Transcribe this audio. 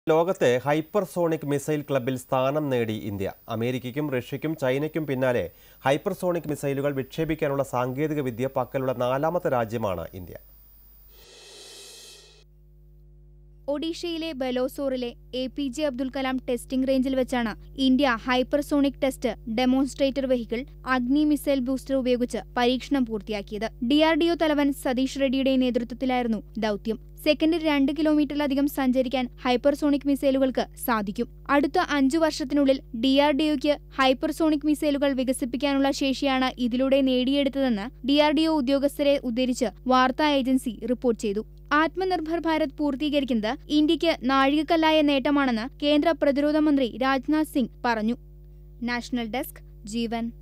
ലോകത്തെ hypersonic missile ക്ലബിൽ സ്ഥാനം നേടി ഇന്ത്യ അമേരിക്കയ്ക്കും റഷ്യയ്ക്കും ചൈനയ്ക്കും പിന്നാലെ ഹൈപ്പർസോണിക് മിസൈലുകൾ വിക്ഷേപിക്കാനുള്ള സാങ്കേതിക വിദ്യ പക്കലുള്ള നാലാമത്തെ രാജ്യമാണ് ഇന്ത്യ ഒഡീഷയിലെ ബലോസോറിലെ A P J Abdul Kalam testing റേഞ്ചിൽ വെച്ചാണ് India hypersonic test demonstrator vehicle Agni missile booster ഉപയോഗിച്ച് പരീക്ഷണം പൂർത്തിയാക്കിയത് ഡിആർഡിഒ തലവൻ സതീഷ് റെഡ്ഡിയുടെ നേതൃത്വത്തിലായിരുന്നു ദൗത്യം സെക്കൻഡിൽ രണ്ട് കിലോമീറ്ററിലധികം സഞ്ചരിക്കാൻ ഹൈപ്പർസോണിക് മിസൈലുകൾക്ക് സാധിക്കും അടുത്ത അഞ്ചു വർഷത്തിനുള്ളിൽ ഡിആർഡിഒയ്ക്ക് ഹൈപ്പർസോണിക് മിസൈലുകൾ വികസിപ്പിക്കാനുള്ള ശേഷിയാണ് ഇതിലൂടെ നേടിയെടുത്തതെന്ന് ഡിആർഡിഒ ഉദ്യോഗസ്ഥരെ ഉദ്ധരിച്ച് വാർത്താ ഏജൻസി റിപ്പോർട്ട് ചെയ്തു ആത്മനിർഭർ ഭാരത് പൂർത്തീകരിക്കുന്നത് ഇന്ത്യക്ക് നാഴികക്കല്ലായ നേട്ടമാണെന്ന് കേന്ദ്ര പ്രതിരോധ മന്ത്രി രാജ്നാഥ് സിംഗ് പറഞ്ഞു നാഷണൽ ഡെസ്ക് ജീവൻ